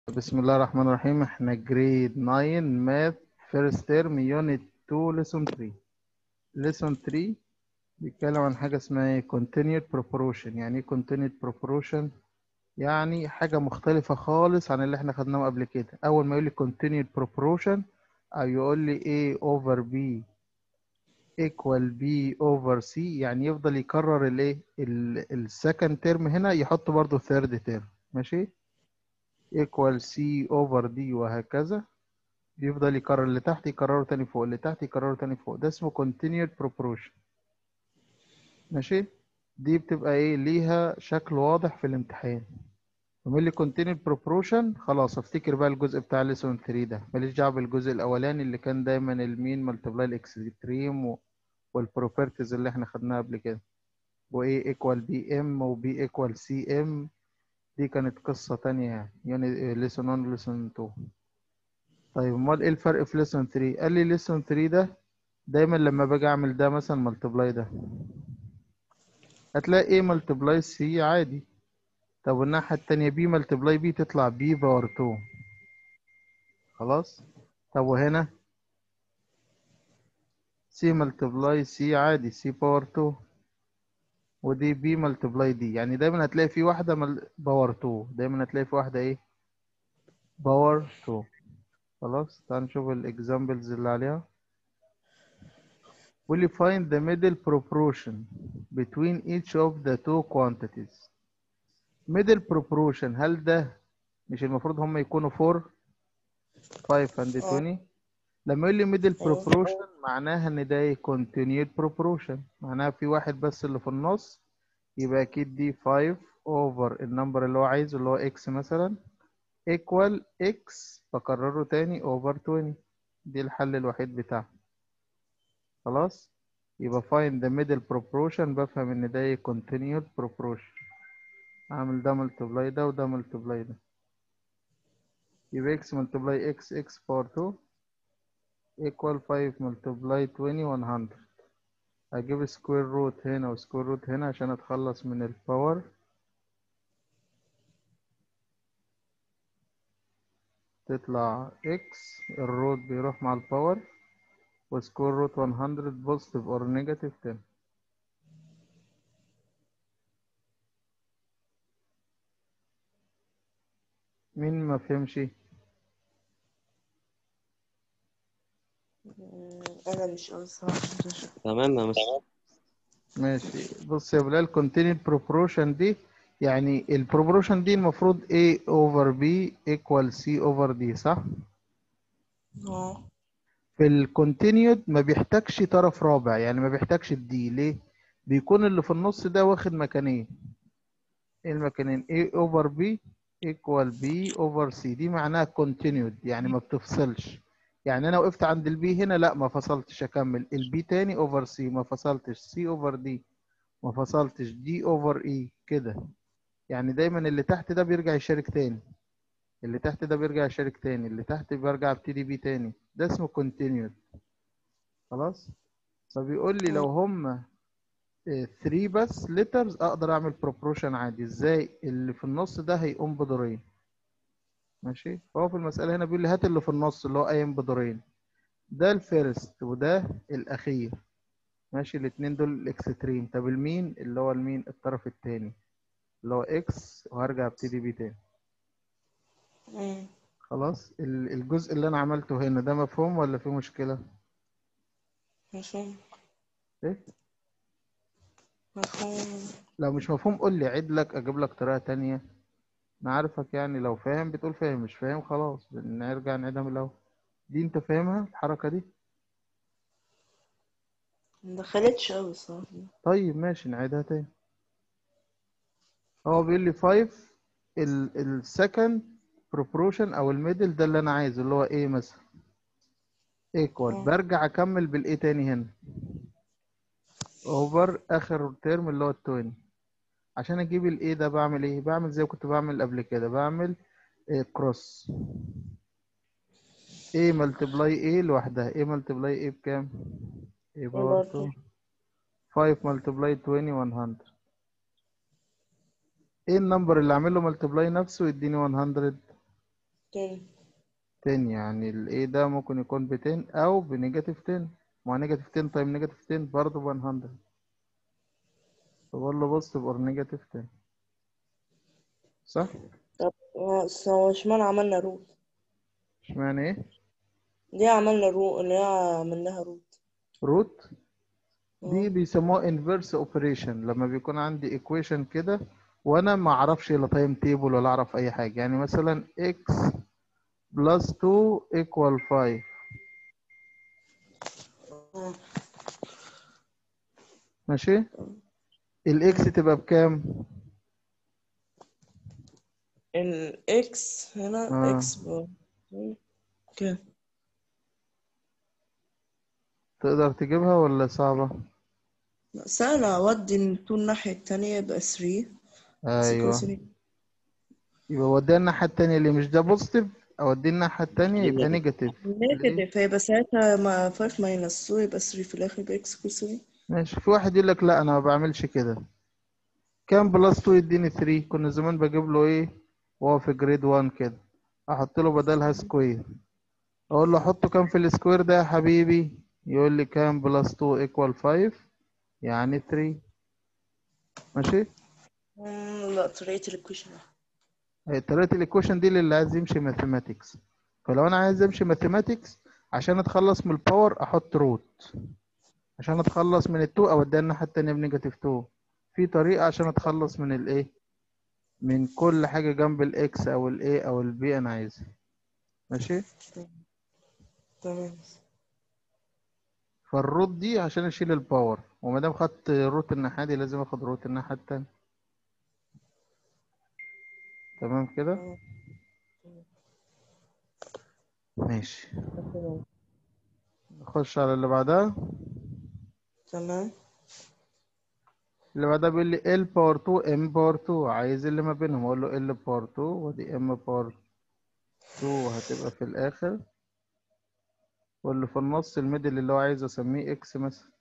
بسم الله الرحمن الرحيم احنا جريد 9 ماث فيرست تيرم يونت 2 ليسون 3 ليسون 3 بيتكلم عن حاجة اسمها ايه continued proportion يعني ايه continued proportion يعني حاجة مختلفة خالص عن اللي احنا خدناه قبل كده أول ما يقول لي continued proportion أو يقول لي A over B equal B over C يعني يفضل يكرر الايه السكند تيرم هنا يحط برضو ثيرد تيرم ماشي equal C over D وهكذا بيفضل يكرر اللي تحت يكرره تاني فوق اللي تحت يكرره تاني فوق ده اسمه continued proportion ماشي دي بتبقى ايه ليها شكل واضح في الامتحان يقول لي continued proportion خلاص افتكر بقى الجزء بتاع lesson 3 ده ماليش دعوه بالجزء الاولاني اللي كان دايما المين ملتبلاي الاكستريم والبروبرتيز اللي احنا خدناها قبل كده وايه equal بي ام وبي equal سي ام دي كانت قصة تانية يعني يعني lesson 1 و lesson 2 طيب امال ايه الفرق في lesson 3 قال لي lesson 3 ده دايما لما باجي اعمل ده مثلا ملتبلاي ده هتلاقي ايه ملتبلاي سي عادي طب والناحية التانية بي ملتبلاي بي تطلع بي باور 2 خلاص طب وهنا سي ملتبلاي سي عادي سي باور 2 ودي بي ملتبلاي دي يعني دايما هتلاقي في واحدة مل... باور 2 دايما هتلاقي في واحدة ايه باور 2 خلاص تعال نشوف الاكزامبلز اللي عليها will you find the middle proportion between each of the two quantities middle proportion هل ده مش المفروض هم يكونوا 4 5 and 20 لما يقول لي middle proportion معناها ان ده ايه continued proportion معناها في واحد بس اللي في النص يبقى اكيد دي 5 over النمبر اللي هو عايزه اللي هو x مثلا equal x بكرره تاني over 20 دي الحل الوحيد بتاعها خلاص يبقى find the middle proportion بفهم ان ده ايه continued proportion اعمل ده multiply ده وده multiply ده يبقى x multiply x x power 2 equal 5 multiply 20 100 هجيب سكوير روت هنا وسكوير روت هنا عشان اتخلص من الباور تطلع x الروت بيروح مع الباور وسكوير روت 100 بوزيتيف اور نيجاتيف 10 مين ما فهمش انا مش قوي الصراحه مش هشوف. تمام يا مستر ماشي بص يا بلال continued proportion دي يعني البروبورشن دي المفروض A over B equal C over D صح؟ اه في الكونتينيود ما بيحتاجش طرف رابع يعني ما بيحتاجش الدي ليه؟ بيكون اللي في النص ده واخد مكانين ايه المكانين A over B equal B over C دي معناها continued يعني ما بتفصلش يعني انا وقفت عند البي هنا لا ما فصلتش اكمل البي تاني اوفر سي ما فصلتش سي اوفر دي ما فصلتش دي اوفر اي كده يعني دايما اللي تحت ده بيرجع يشارك تاني اللي تحت ده بيرجع يشارك تاني اللي تحت بيرجع ابتدي بيه تاني ده اسمه continued خلاص فبيقول لي لو هم 3 بس لترز اقدر اعمل proportion عادي ازاي اللي في النص ده هيقوم بدورين ماشي فهو في المسألة هنا بيقول لي هات اللي في النص اللي هو قايم بدورين ده الفيرست وده الأخير ماشي الاتنين دول الإكستريم طب المين اللي هو المين الطرف التاني اللي هو إكس وهرجع أبتدي بيه تاني مم. خلاص ال- الجزء اللي أنا عملته هنا ده مفهوم ولا فيه مشكلة؟ مفهوم إيه؟ مفهوم لو مش مفهوم قول لي عيد لك أجيب لك طريقة تانية أنا عارفك يعني لو فاهم بتقول فاهم مش فاهم خلاص نرجع نعيدها من الأول دي أنت فاهمها الحركة دي؟ مدخلتش قوي الصراحه طيب ماشي نعيدها تاني هو بيقول لي 5 السكند بروبورشن او الميدل ده اللي انا عايزه اللي هو ايه مثلا ايكوال مم. برجع اكمل بالايه تاني هنا اوفر اخر ترم اللي هو ال 20 عشان اجيب الايه ده بعمل ايه بعمل زي ما كنت بعمل قبل كده بعمل إيه كروس ايه ملتبلاي ايه لوحدها ايه ملتبلاي ايه بكام ايه باور برضه. 2 5 ملتبلاي 20 100 ايه النمبر اللي اعمل له ملتبلاي نفسه يديني 100 تاني 10 يعني ال A ده ممكن يكون ب 10 أو بنيجاتيف 10 ما نيجاتيف 10 تايم نيجاتيف 10 برضه ب 100 فبقول له بوزيتيف أور نيجاتيف 10 صح؟ طب هو بس هو اشمعنى عملنا روت اشمعنى إيه؟ ليه عملنا روت ليه عملناها روت روت دي اه بيسموها inverse operation لما بيكون عندي equation كده وانا ما اعرفش لا تايم تيبل ولا اعرف اي حاجه يعني مثلا x plus 2 equal 5 اه ماشي الاكس تبقى بكام الاكس هنا اه اكس ب كام تقدر تجيبها ولا صعبه سهلة أودي التو الناحية التانية يبقى 3 بس يكون ايوه 3 يبقى وديها الناحيه التانية اللي مش ده بوزيتيف اوديه الناحيه التانية يبقى نيجاتيف ليه نيجاتيف هيبقى ساعتها ما 5 ماينس 2 يبقى 3 في الآخر يبقى اكس يكون 3 ماشي في واحد يقول لك لا انا ما بعملش كده كام بلس 2 يديني 3 كنا زمان بجيب له ايه وهو في جريد 1 كده احط له بدلها سكوير اقول له حطه كام في السكوير ده يا حبيبي يقول لي كام بلس 2 ايكوال 5 يعني 3 ماشي مم، لا طريقة الإكويشن هي طريقة الايكويشن دي للي عايز يمشي ماثيماتكس فلو انا عايز امشي ماثيماتكس عشان اتخلص من الباور احط روت عشان اتخلص من ال2 اوديها الناحية التانية بنيجاتيف 2 في طريقة عشان اتخلص من الايه من كل حاجة جنب الاكس او الاي او البي انا عايزها ماشي تمام فالروت دي عشان اشيل الباور وما دام خدت روت الناحية دي لازم اخد روت الناحية التانية تمام كده تمام ماشي تمام نخش على اللي بعدها تمام اللي بعدها بيقول لي ال باور 2 ام باور 2 عايز اللي ما بينهم اقول له ال باور 2 ودي ام باور 2 هتبقى في الاخر واللي في النص الميدل اللي هو عايز اسميه اكس مثلا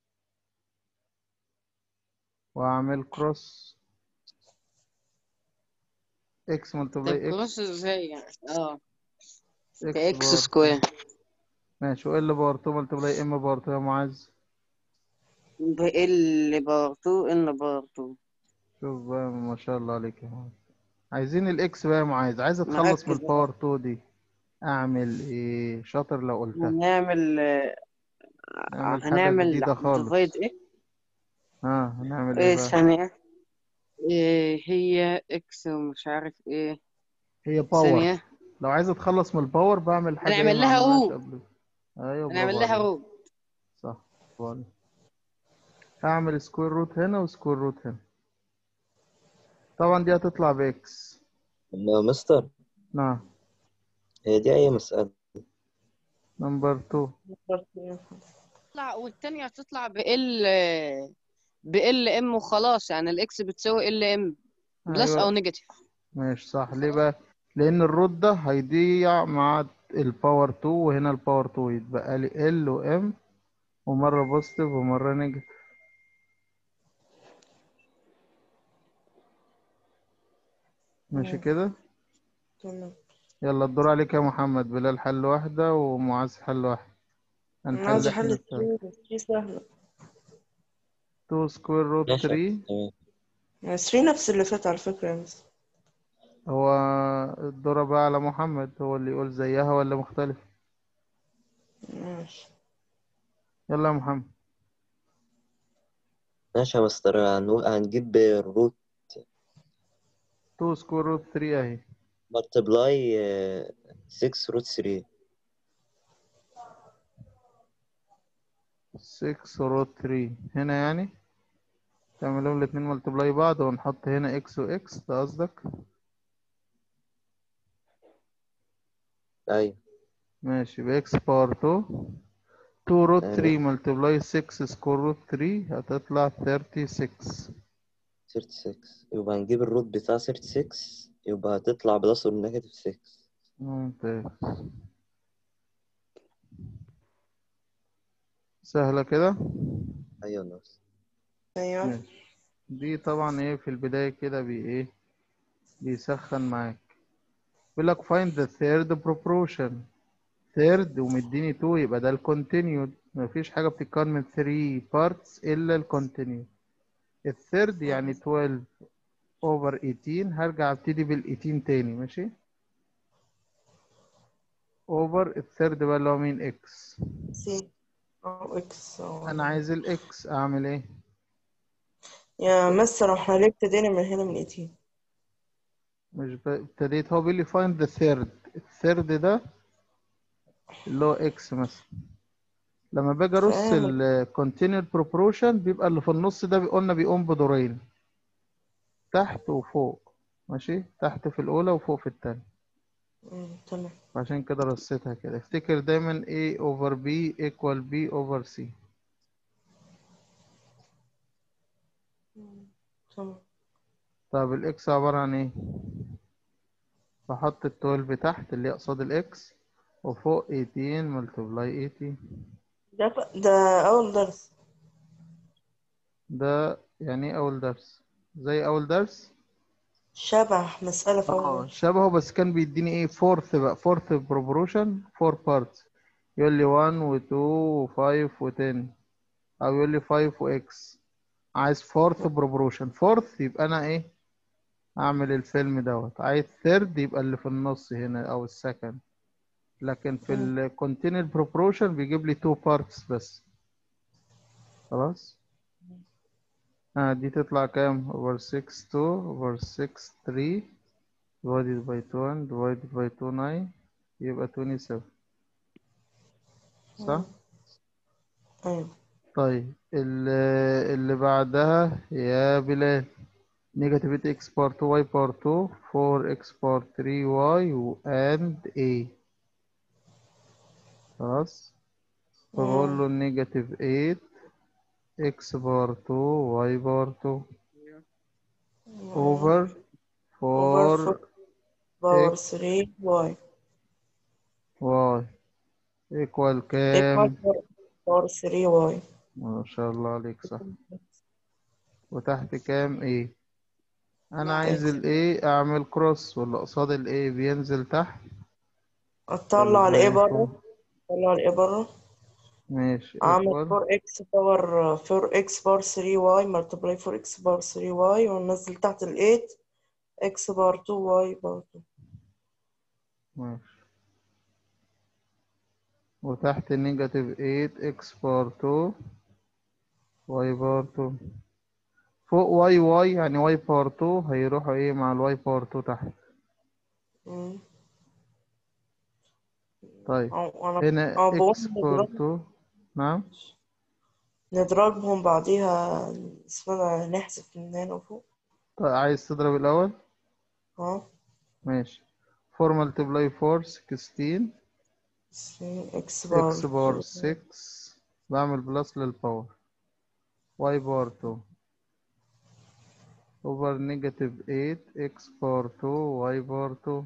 واعمل كروس اكس طب ملتبلاي اكس كروس ازاي يعني اه اكس كاكس باور 2 سكوير ماشي وال باور 2 ملتبلاي ام باور 2 يا معاذ بال باور 2 ان باور 2 شوف بقى ما شاء الله عليك يا معاذ عايزين الاكس بقى يا معاذ عايز اتخلص من مركز الباور 2 دي اعمل ايه شاطر لو قلتها هنعمل نعمل حاجة هنعمل جديدة خالص ديفايد ايه ها هنعمل ايه ايه بقى ثانية إيه هي اكس ومش عارف ايه هي باور ثانية لو عايز اتخلص من الباور بعمل حاجة ايه هنعمل ما لها عملناش روت قبل ايوه هنعمل برافو لها عليك روت صح برافو عليك هعمل سكوير روت هنا وسكوير روت هنا طبعا دي هتطلع باكس ما مستر نعم هي دي أي مسألة نمبر 2 تطلع والتانية هتطلع بال بال ام وخلاص يعني الاكس بتساوي ال ام بلس او ايوه نيجاتيف ماشي صح ليه بقى لان الروت ده هيضيع مع الباور 2 وهنا الباور 2 يتبقى لي ال وام ومرة بوزيتيف ومرة نيجاتيف ماشي مم. كده تمام يلا الدور عليك يا محمد بلال حل واحدة ومعاذ حل واحد أنا عايز هنحل احنا أحل التلاتة 3 3 سهلة 2 سكوير روت ماشي 3 تمام يعني 3 نفس اللي فات على فكرة يا مس هو الدور بقى على محمد هو اللي يقول زيها ولا مختلف ماشي يلا يلا يا محمد ماشي يا مستر هنقول هنجيب الروت 2 سكوير روت 3 اهي ملتبلاي 6 روت 3 6 روت 3 هنا يعني تعملهم الاتنين ملتبلاي بعض ونحط هنا اكس واكس ده قصدك أيوة ماشي باكس باور 2 2 روت أيوة. 3 ملتبلاي 6 سكوير روت 3 هتطلع 36 36 يبقى هنجيب الروت بتاع 36 يبقى هتطلع بلس اور نيجاتيف 6 ممتاز سهلة كده أيوة يا مستر أيوة ماشي دي طبعا ايه في البداية كده بي ايه بيسخن معاك بيقول لك find the third proportion third ومديني 2 يبقى ده الكونتينيود مفيش حاجة بتتكون من 3 parts إلا الكونتينيود الثيرد يعني 12 over 18 هرجع ابتدي بال 18 تاني ماشي over الثيرد بقى اللي هو مين اكس سي أو إكس أو انا عايز الاكس اعمل ايه يا مستر احنا ليه ابتدينا من هنا من 18 مش ب... ابتديت هو بيقول لي find the third الثيرد ده اللي هو اكس مثلا لما باجي ارص فاهم. ال continued proportion بيبقى اللي في النص ده قلنا بيقوم بدورين تحت وفوق ماشي تحت في الاولى وفوق في التانية مم، تمام عشان كده رصيتها كده افتكر دايما A over B equal B over C تمام طب الاكس عبارة عن ايه بحط ال 12 تحت اللي هي قصاد الاكس وفوق 18 ملتبلاي 80 ده ف- ده أول درس ده يعني ايه اول درس زي اول درس شبه مسألة في أول اه درس شبهه بس كان بيديني ايه فورث بقى فورث بروبروشن فور بارتس يقول لي 1 و2 و5 و10 او يقول لي 5 واكس عايز فورث بروبروشن فورث يبقى انا ايه اعمل الفيلم دوت عايز ثيرد يبقى اللي في النص هنا او السكند لكن في مم. ال continued proportion بيجيب لي two parts بس خلاص آه دي تطلع كام over 6 2 over 6 3 divided by 2 divided by 2 9 يبقى 27 صح؟ أيوة طيب اللي, اللي بعدها يا بلال نيجاتيف اكس بار 2 واي بار 2 4 اكس بار 3 واي and a خلاص فبقول له نيجاتيف 8 اكس بار 2 واي بار 2 اوفر 4 باور X. 3 واي واي ايكوال كام باور 3 واي ما شاء الله عليك صح وتحت كام ايه انا عايز X. الايه اعمل كروس واللي قصاد الايه بينزل تحت اطلع ولا الايه زي بره فوق؟ اطلع الايه بره ماشي اعمل equal 4 اكس باور 4 اكس باور 3 واي ملتبلاي 4 اكس باور 3 واي وننزل تحت ال 8 اكس باور 2 واي باور 2 ماشي وتحت نيجاتيف 8 اكس بار 2 واي بار 2 فوق واي واي يعني واي بار 2 هيروحوا ايه مع الواي بار 2 تحت مم. طيب أو أنا هنا أو بقول اكس بار نضرب 2 نعم نضربهم بعديها اسمها نحذف من هنا وفوق طيب عايز تضرب الاول اه ماشي 4 multiply 4 16 اكس باور اكس بار 6 بعمل بلس للباور واي بار 2 اوفر نيجاتيف 8 اكس بار 2 واي بار 2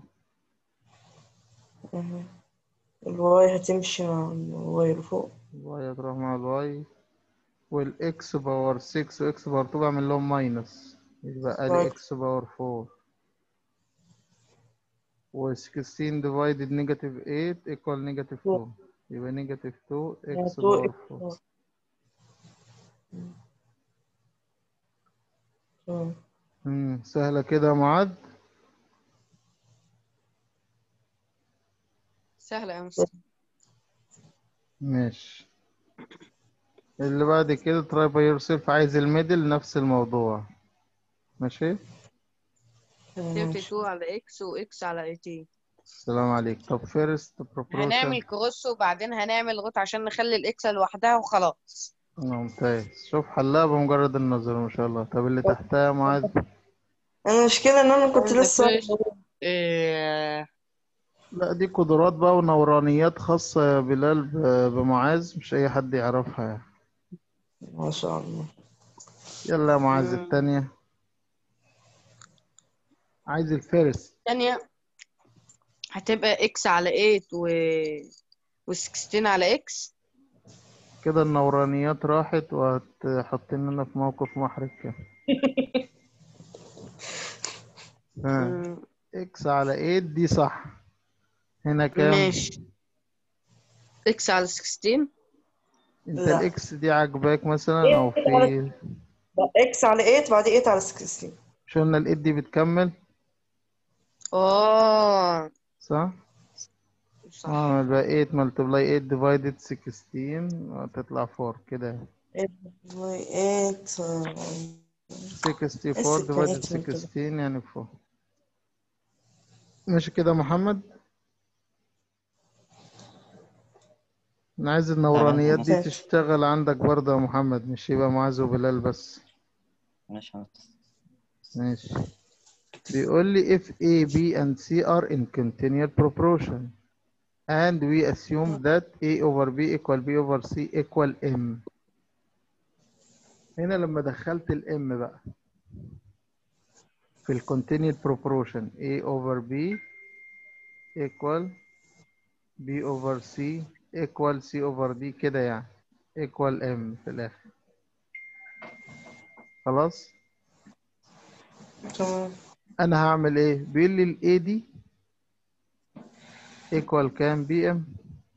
مهم. الواي هتمشي مع الواي اللي فوق الواي هتروح مع الواي والاكس باور 6 واكس باور 2 بعمل لهم ماينس يبقى لي طيب. اكس باور 4 و 16 divided negative 8 equal negative 2 يبقى negative 2 يعني x 2 باور إكس 4 باور. مم. تمام. امم سهلة كده يا معاذ سهلة يا مستر ماشي اللي بعد كده try by yourself عايز الميدل نفس الموضوع ماشي تمام. 32 على اكس واكس على 18 السلام عليك طب first proportion هنعمل كروس وبعدين هنعمل غوت عشان نخلي الاكس لوحدها وخلاص ممتاز شوف حلها بمجرد النظر ما شاء الله طب اللي تحتها يا معاذ انا المشكلة ان انا كنت The لسه first- إيه، لا دي قدرات بقى ونورانيات خاصة يا بلال ب- بمعاذ مش أي حد يعرفها يعني. ما شاء الله يلا يا معاذ مم. التانية عايز الفيرست الثانية هتبقى اكس على 8 و و 16 على اكس كده النورانيات راحت وهتحطني في موقف محرج كده ها اكس على 8 دي صح هنا كام ماشي اكس على 16 انت لا. الاكس دي عاجباك مثلا او في اكس على 8 بعد 8 على 16 مش قلنا الايد دي بتكمل اه صح صح اه يبقى 8 multiply 8 divided 16 هتطلع 4 كده 8 آه، 64 divided 16 يعني 4 ماشي كده يا محمد انا عايز النورانيات دي تمام. تشتغل عندك برضه يا محمد مش يبقى معاذ وبلال بس ماشي يا مستر. ماشي بيقول لي if A, B and C are in continual proportion and we assume that A over B equal B over C equal M هنا لما دخلت ال M بقى في ال continued proportion A over B equal B over C equal C over D كده يعني equal M في الآخر خلاص تمام انا هعمل ايه بيقول لي الاي دي ايكوال كام بي ام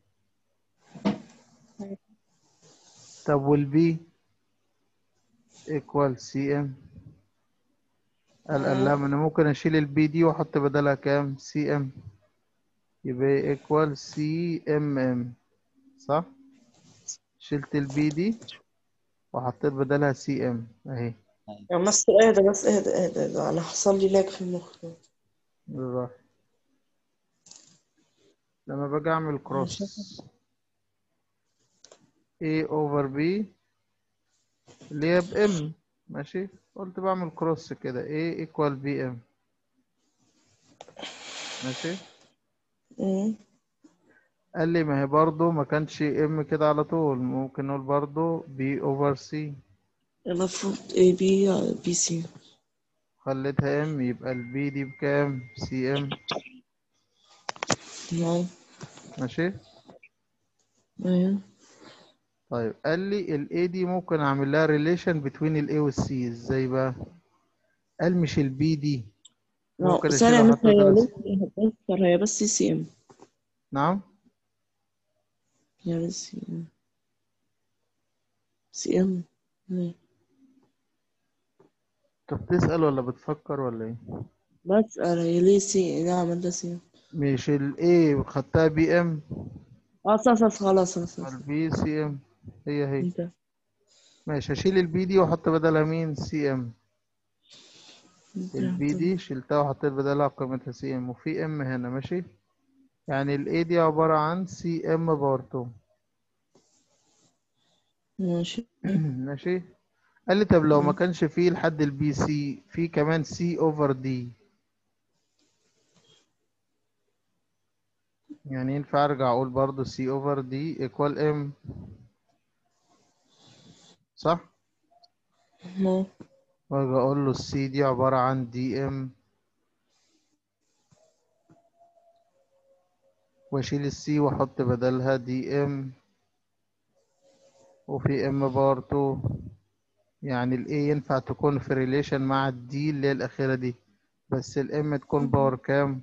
طب والبي ايكوال سي ام قال قال لا ما انا ممكن اشيل البي دي واحط بدلها كام سي ام يبقى ايكوال سي ام ام صح شلت البي دي وحطيت بدلها سي ام اهي يا مستر اهدى بس اهدى اهدى اهدى انا حصل لي لاج في المخ بالراحة لما باجي اعمل كروس A over B اللي هي بإم ماشي قلت بعمل كروس كده A equal BM ماشي مم. قال لي ما هي برضو ما كانش M كده على طول ممكن نقول برضو B over C المفروض اي بي على بي سي خليتها M يبقى ال B دي بكام CM نعم ماشي ايوه طيب قال لي ال A دي ممكن اعمل لها relation between ال A وال C ازاي بقى قال مش ال B دي ممكن ثانية اشيلها مستر احط هي بدلها لسه هتأثر هي بس سي ام نعم هي بس سي ام سي ام طب تسأل ولا بتفكر ولا ايه بسأل هي ليه سي نعم ده سي ام مش ال A خدتها بي ام اه صح صح خلاص خلاص خلاص. البي سي ام هي هي انت ماشي هشيل البي دي واحط بدلها مين سي ام البي دي شلتها وحطيت بدلها قيمتها سي ام وفي ام هنا ماشي يعني الاي دي عبارة عن سي ام باور 2 ماشي ماشي قال لي طب لو ما كانش فيه لحد البي سي في كمان سي اوفر دي يعني ينفع ارجع اقول برضو سي اوفر دي ايكوال ام صح نعم واجي اقول له السي دي عبارة عن دي ام واشيل السي واحط بدلها دي ام وفي ام باور 2 يعني الاي ينفع تكون في ريليشن مع الدي اللي هي الاخيرة دي بس الام تكون باور كام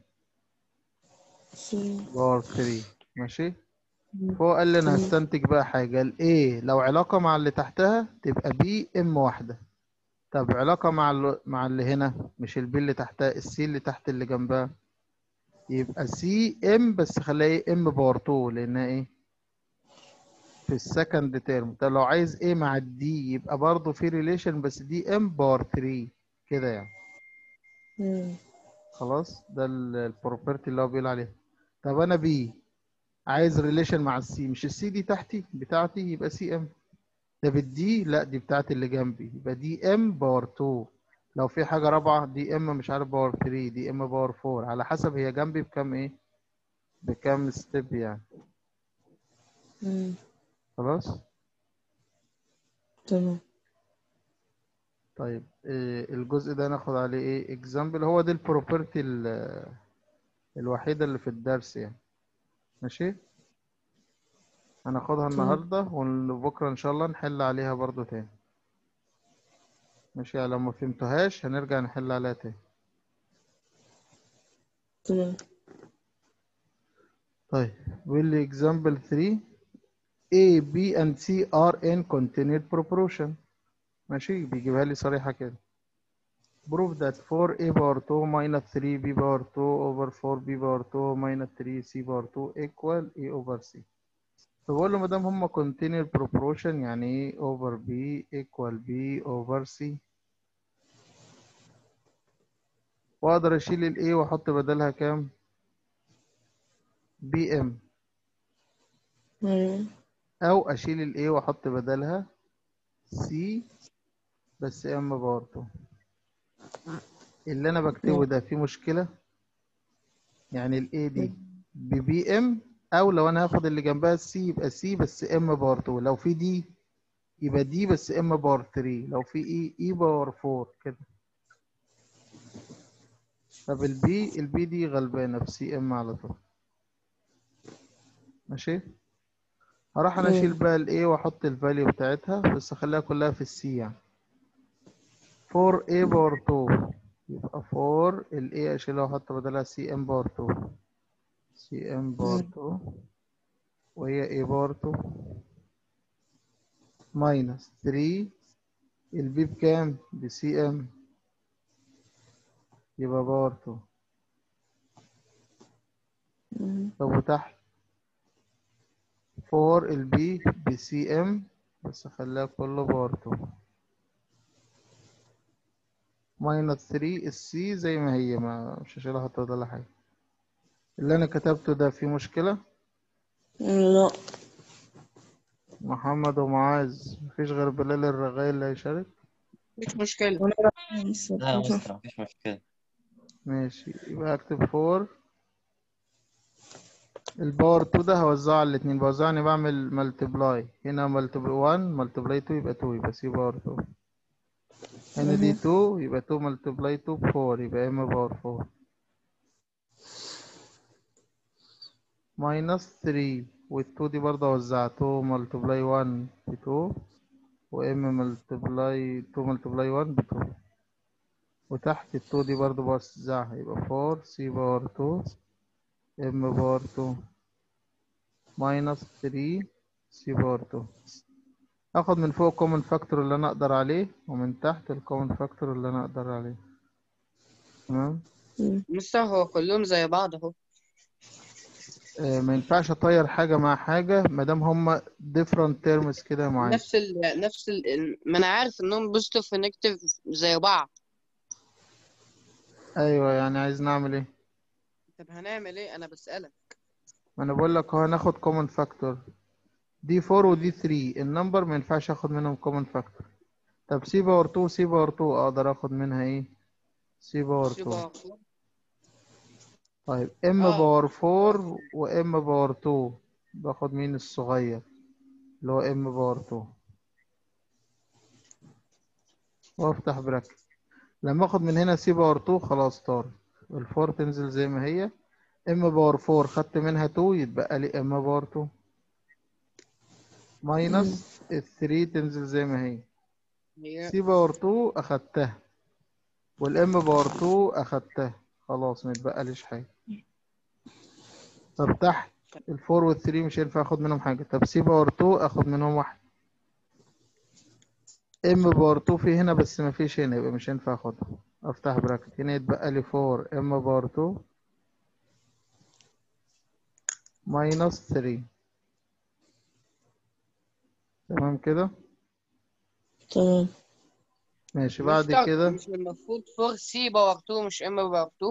سي باور 3 ماشي فهو قال لي انا هستنتج بقى حاجة الاي لو علاقة مع اللي تحتها تبقى بي ام واحدة طب علاقة مع اللي مع اللي هنا مش البي اللي تحتها السي اللي تحت اللي جنبها يبقى سي ام بس خليها ايه ام باور 2 لانها ايه في السكند تيرم طب لو عايز ايه مع الدي يبقى برضه في ريليشن بس دي ام باور 3 كده يعني مم. خلاص ده البروبرتي اللي هو بيقول عليها طب انا بي عايز ريليشن مع السي مش السي دي تحتي بتاعتي يبقى سي ام طب الدي لا دي بتاعتي اللي جنبي يبقى دي ام باور 2 لو في حاجه رابعه دي ام مش عارف باور 3 دي ام باور 4 على حسب هي جنبي بكام ايه بكام ستيب يعني مم. خلاص تمام طيب إيه الجزء ده ناخد عليه ايه اكزامبل هو دي البروبرتي الوحيده اللي في الدرس يعني ماشي هناخدها النهارده وبكره ان شاء الله نحل عليها برضو تاني ماشي يعني لو ما فهمتوهاش هنرجع نحل عليها تاني تمام طيب بيقول لي example 3 A, B and C are in continued proportion ماشي بيجيبها لي صريحة كده prove that 4A power 2 minus 3B power 2 over 4B power 2 minus 3C power 2 equal A over C فبقول له ما دام هما continued proportion يعني ايه over B equal B over C واقدر اشيل ال A واحط بدلها كام BM أيوة. او اشيل ال A واحط بدلها C بس M برضه اللي انا بكتبه ده فيه مشكلة يعني ال A دي ب BM او لو انا هاخد اللي جنبها C يبقى C بس M برضه لو في دي يبقى دي بس M باور 3 لو في E E باور 4 كده طب البي البي دي غلبانة في سي ام على طول ماشي هروح انا اشيل بقى الاي واحط الفاليو بتاعتها بس اخليها كلها في السي يعني 4 a باور 2 يبقى 4 الاي اشيلها واحط بدلها سي ام باور 2 سي ام باور 2 وهي a باور 2 ماينس 3 البي بكام بسي ام يبقى باور 2 مم. طب وتحت 4 البي بسي ام بس اخليها كله باور 2 ماينس 3 السي زي ما هي ما مش هشيلها احط ولا حاجه اللي انا كتبته ده فيه مشكله لا محمد ومعاذ مفيش غير بلال الرغاي اللي هيشارك مش مشكلة وأنا لا يا راح مستر مفيش مشكلة ماشي يبقى اكتب 4 الباور 2 ده هوزعه على الاثنين بوزعه اني بعمل ملتبلاي هنا ملتبلاي 1 ملتبلاي 2 يبقى 2 يبقى سي باور 2 هنا دي 2 يبقى 2 ملتبلاي 2 ب 4 يبقى ام باور 4 ماينس 3 وال2 دي برضه اوزعها 2 ملتبلاي 1 ب 2 وام ملتبلاي 2 ملتبلاي 1 ب 2 وتحت ال2 دي برضه بوزعها يبقى 4 سي باور 2 ام باور 2 ماينس 3 سي باور 2 اخد من فوق كومن فاكتور اللي انا اقدر عليه ومن تحت الكومن فاكتور اللي انا اقدر عليه تمام مستر هو كلهم زي بعض اهو آه ما ينفعش اطير حاجه مع حاجه ما دام هما different terms كده معين نفس ال نفس ال ما انا عارف انهم بوزيتيف ونيجاتيف زي بعض ايوه يعني عايز نعمل ايه طب هنعمل ايه انا بسألك ما انا بقول لك هو هناخد كومن فاكتور دي 4 ودي 3 النمبر ما ينفعش اخد منهم كومن فاكتور طب سي باور 2 سي باور 2 اقدر اخد منها ايه سي باور 2 شبه طيب ام آه. باور 4 وام باور 2 باخد مين الصغير اللي هو ام باور 2 وافتح براكت لما اخد من هنا سي باور 2 خلاص طار الفور تنزل زي ما هي ام باور 4 خدت منها 2 يتبقى لي ام باور 2 ماينس ال 3 تنزل زي ما هي هي سي باور 2 اخدتها والام باور 2 اخدتها خلاص ما يتبقاليش حاجه طب تحت الفور والثري مش هينفع اخد منهم حاجه طب سي باور 2 اخد منهم واحد ام باور 2 في هنا بس ما فيش هنا يبقى مش هينفع اخدها افتح براكت هنا يتبقى لي 4 ام باور 2 ماينس 3 تمام كده تمام ماشي بعد مستر، كده مش المفروض 4 سي باور 2 مش ام باور 2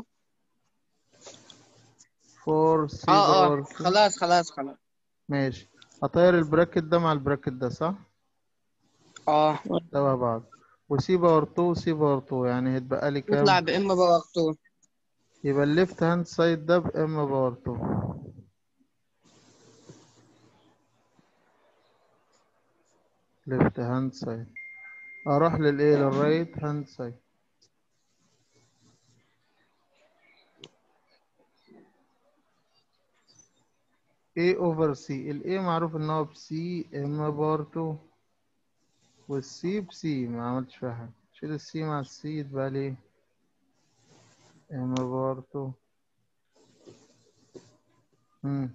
4 سي اه باور اه 2 خلاص خلاص خلاص ماشي هطير البراكت ده مع البراكت ده صح اه تبع بعض وسي باور 2 وسي باور 2 يعني هيتبقى لي كام يطلع بام باور 2 يبقى الليفت هاند سايد ده بام باور 2 ليفت هاند سايد اروح للايه للرايت هاند سايد A over C ال A معروف ان هو بسي ام باور 2 والسي بسي ما عملتش فيها حاجة شيل السي مع السي يتبقى لي ام باور 2 مم.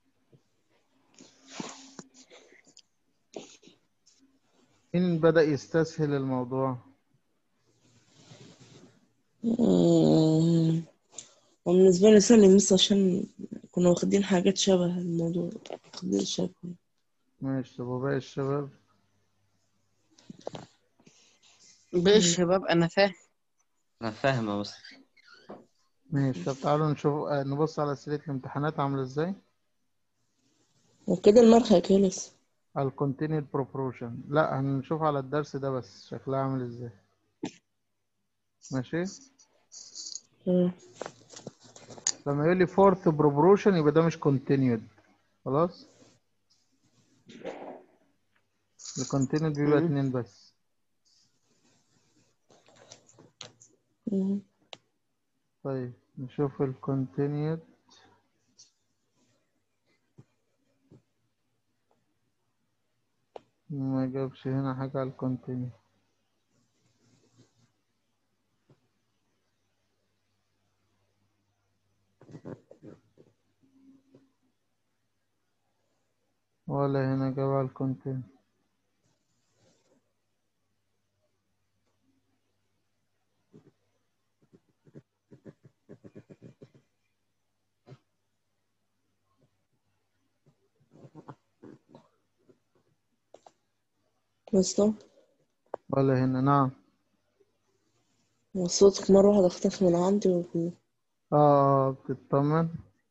مين بدأ يستسهل الموضوع مم. وبالنسبة لي سهل بس عشان كنا واخدين حاجات شبه الموضوع واخدين شبه ماشي طب وباقي الشباب باقي الشباب انا فاهم أنا فاهم يا مستر ماشي طب تعالوا نشوف آه، نبص على أسئلة الامتحانات عاملة ازاي وكده المرخى خلص على الكونتينيود بروبورشن لا هنشوف على الدرس ده بس شكلها عامل ازاي ماشي مم. لما يقول لي فورث بروبورشن يبقى ده مش كونتينيود خلاص الكونتينيود بيبقى مم. اتنين بس مم. طيب نشوف الكونتينيود ما جابش هنا حاجة على الكونتينيود ولا هنا جاب على الكونتينيود بس ده ولا هنا نعم صوتك مرة واحدة اختفى من عندي و... اه بتطمن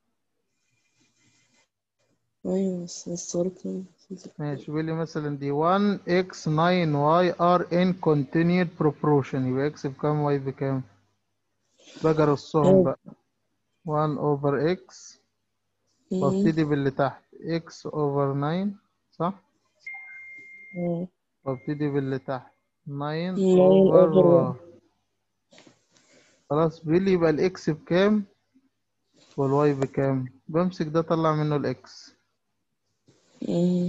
أيوة بس استغربت من صوتك ماشي بيقول لي مثلا دي 1 x 9 y are in continued proportion يبقى x بكام y بكام باجي ارصهم أيوة. بقى 1 over x مم. وابتدي باللي تحت x over 9 صح مم. وابتدي باللي تحت 9 9 over over y خلاص بيقول لي يبقى الاكس بكام والواي بكام بمسك ده اطلع منه الاكس مم.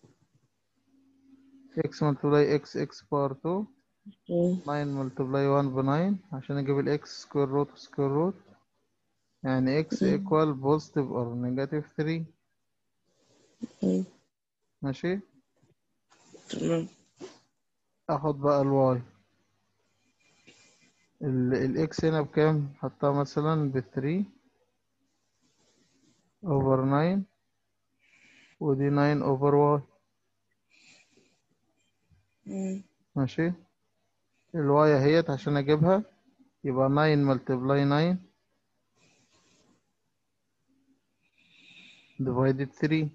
x multiply x x power 2 مم. 9 multiply 1 ب 9 عشان اجيب الاكس سكوير روت سكوير روت يعني x مم. equal positive or negative 3 مم. ماشي تمام اخد بقى الواي الاكس هنا بكام حطها مثلا ب 3 over 9 ودي 9 over y مم. ماشي الواي اهيت عشان اجيبها يبقى 9 multiply 9 divided 3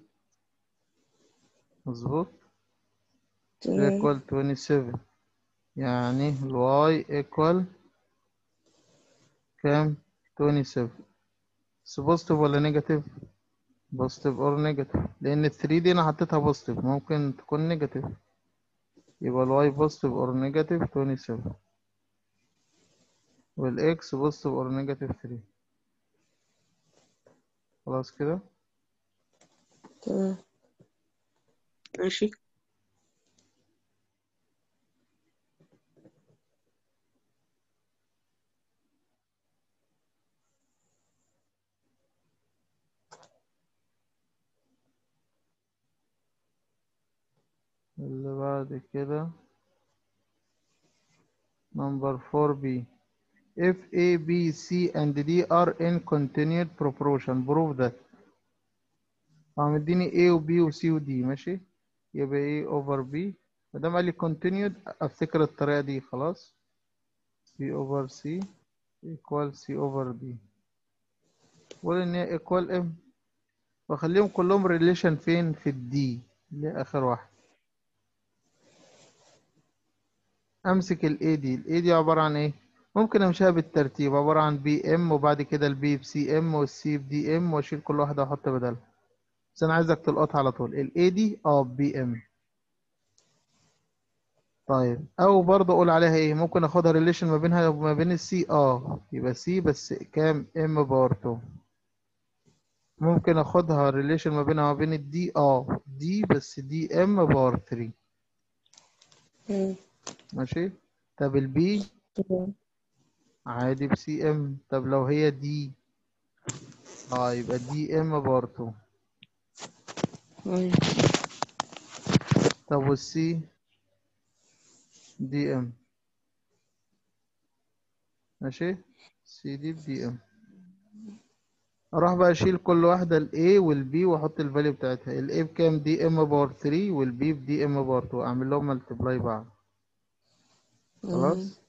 مظبوط تمام equal 27 يعني الواي equal كام 27 بس بوزيتيف ولا نيجاتيف بوزيتيف اور نيجاتيف لان ال 3 دي انا حطيتها بوزيتيف ممكن تكون نيجاتيف يبقى الواي بوزيتيف اور نيجاتيف 27 والاكس بوزيتيف اور نيجاتيف 3 خلاص كده تمام ماشي اللي بعد كده number 4b if a b c and d are in continued proportion prove that هو مديني a و b و c و d ماشي يبقى a over b ما دام قال لي continued افتكر الطريقة دي خلاص b over c equal c over d قول ان هي equal m واخليهم كلهم relation فين في الدي اللي هي اخر واحد امسك الاي دي الاي دي عباره عن ايه ممكن امشيها بالترتيب عباره عن بي ام وبعد كده البي بسي ام والسي بدي ام واشيل كل واحده واحط بدلها بس انا عايزك تلقطها على طول الاي دي اه بي ام طيب او برضه اقول عليها ايه ممكن اخدها ريليشن ما بينها وما بين السي اه يبقى سي بس كام ام باور 2 ممكن اخدها ريليشن ما بينها وما بين الدي اه دي بس دي ام باور 3 مم. ماشي طب البي تمام عادي بسي ام طب لو هي دي اه يبقى دي ام باور 2 أيوة. طب والسي دي ام ماشي سي دي بدي ام اروح بقى اشيل كل واحده الاي والبي واحط الفاليو بتاعتها الاي بكام دي ام باور 3 والبي بدي ام باور 2 اعمل لهم ملتبلاي بعض خلاص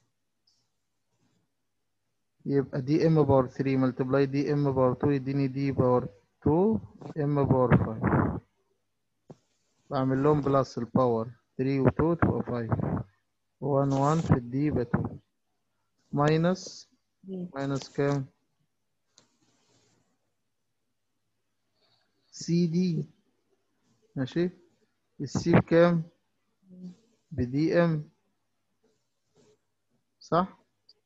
يبقى دي ام باور 3 ملتبلاي دي ام باور 2 يديني دي باور 2 ام باور 5 بعمل لهم بلس الباور 3 و 2 تبقى 5 1 1 في الدي يبقى 2 ماينس ماينس كام سي دي ماشي السي بكام بدي ام صح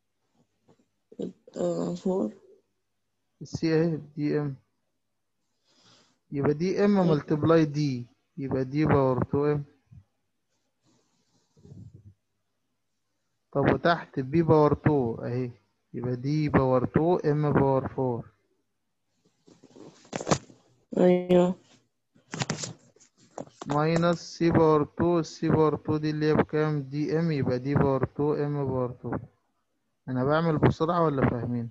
آه، فور السي اهي دي ام يبقى دي ام ملتبلاي دي يبقى دي باور 2 ام طب وتحت بي باور 2 اهي يبقى دي باور 2 ام باور 4 أيوة ماينس سي باور 2 سي باور 2 دي اللي هي بكام دي ام يبقى دي باور 2 ام باور 2 انا بعمل بسرعة ولا فاهمين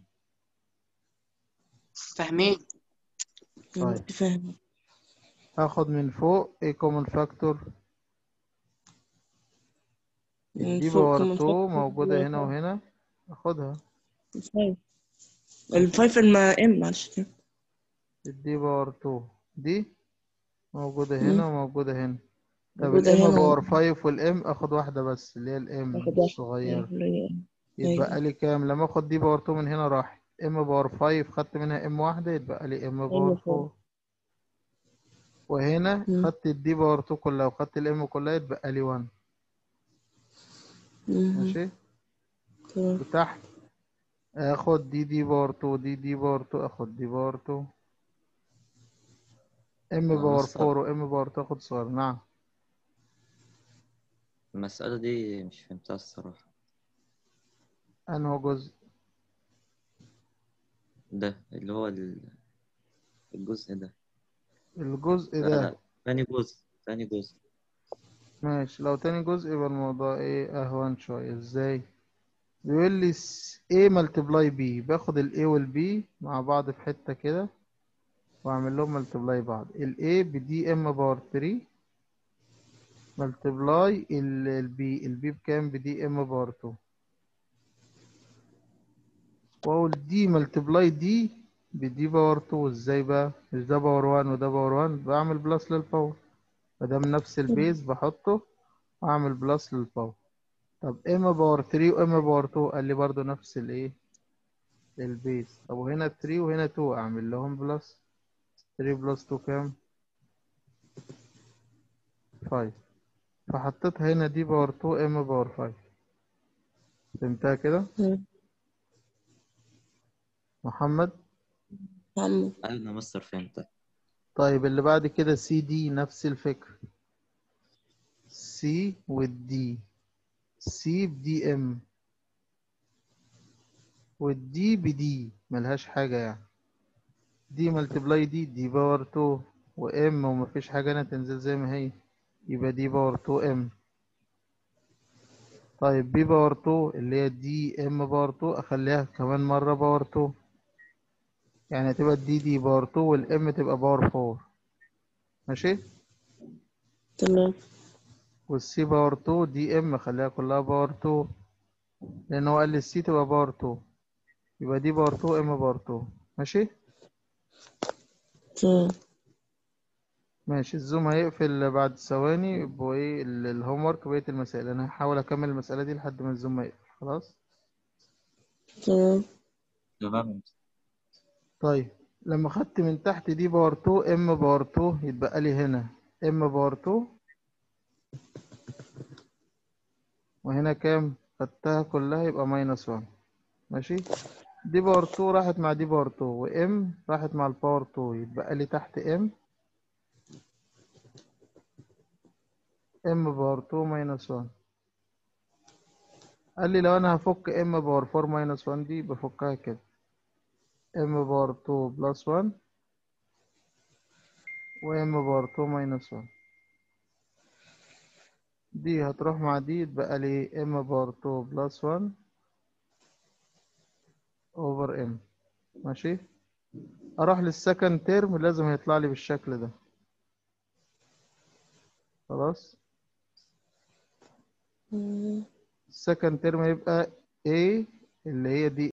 فاهمين طيب. فاهم هاخد من فوق ايه كومن فاكتور من دي فوق باور common 2 factor موجودة اللي هي هنا وهنا اخدها الفايف الفايف الما ام معلش كده الدي باور 2 دي موجودة هنا وموجودة هنا طب موجودة الام هنا. باور 5 والام اخد واحدة بس اللي هي الام آخد واحدة. الصغيرة اللي هي يتبقى أيوة. لي كام لما اخد دي باور 2 من هنا راح ام باور 5 خدت منها ام واحدة يتبقى لي ام باور فور. 4 وهنا مم. خدت الدي باور 2 كلها وخدت الام كلها يتبقى لي 1 مم. ماشي تمام وتحت اخد دي دي باور 2 دي دي باور 2 اخد دي باور 2 ام آه، باور بس- 4 وام باور 2 اخد صغير نعم المسألة دي مش فهمتها الصراحة انه جزء ده اللي هو ال- الجزء ده الجزء لا ده لا تاني جزء تاني جزء ماشي لو تاني جزء يبقى الموضوع ايه اهون شوية ازاي بيقول لي س- A ملتبلاي B باخد ال A وال B مع بعض في حتة كده واعمل لهم ملتبلاي بعض ال A ب دي ام باور 3 ملتبلاي ال ال B ال B بكام ب دي ام باور 2 واقول دي ملتبلاي دي بدي باور 2 ازاي بقى مش ده باور 1 وده باور 1 بعمل بلس للباور مادام نفس البيز بحطه واعمل بلس للباور طب ام باور 3 وام باور 2 قال لي برضو نفس الايه البيز طب وهنا 3 وهنا 2 اعمل لهم بلس 3 بلس 2 كام 5 فحطيتها هنا دي باور 2 ام باور 5 فهمتها كده مم. محمد محمد أيوة يا مستر فهمتها طيب اللي بعد كده سي دي نفس الفكرة سي والدي سي بدي ام والدي بدي ملهاش حاجة يعني دي ملتبلاي دي دي باور 2 وام ومفيش حاجة هنا تنزل زي ما هي يبقى دي باور 2 ام طيب بي باور 2 اللي هي دي ام باور 2 اخليها كمان مرة باور 2 يعني هتبقى الدي دي باور 2 والام تبقى باور 4 ماشي تمام والسي باور 2 دي ام خليها كلها باور 2 لان هو قال لي السي تبقى باور 2 يبقى دي باور 2 ام باور 2 ماشي تمام ماشي الزوم هيقفل بعد ثواني يبقوا ايه ال- الهوم ورك بقية المسائل انا هحاول اكمل المسألة دي لحد ما الزوم ما يقفل خلاص تمام تمام طيب لما خدت من تحت دي باور 2 ام باور 2 يتبقى لي هنا ام باور 2 وهنا كام خدتها كلها يبقى ماينس 1 ماشي دي باور 2 راحت مع دي باور 2 وام راحت مع الباور 2 يتبقى لي تحت ام ام باور 2 ماينس 1 قال لي لو انا هفك ام باور 4 ماينس 1 دي بفكها كده ام بار 2 بلس 1 وام بار 2 ماينس 1 دي هتروح مع دي يتبقى لي ام بار 2 بلس 1 اوفر ام ماشي اروح للسكند تيرم لازم هيطلع لي بالشكل ده خلاص مم. السكند تيرم يبقى A اللي هي دي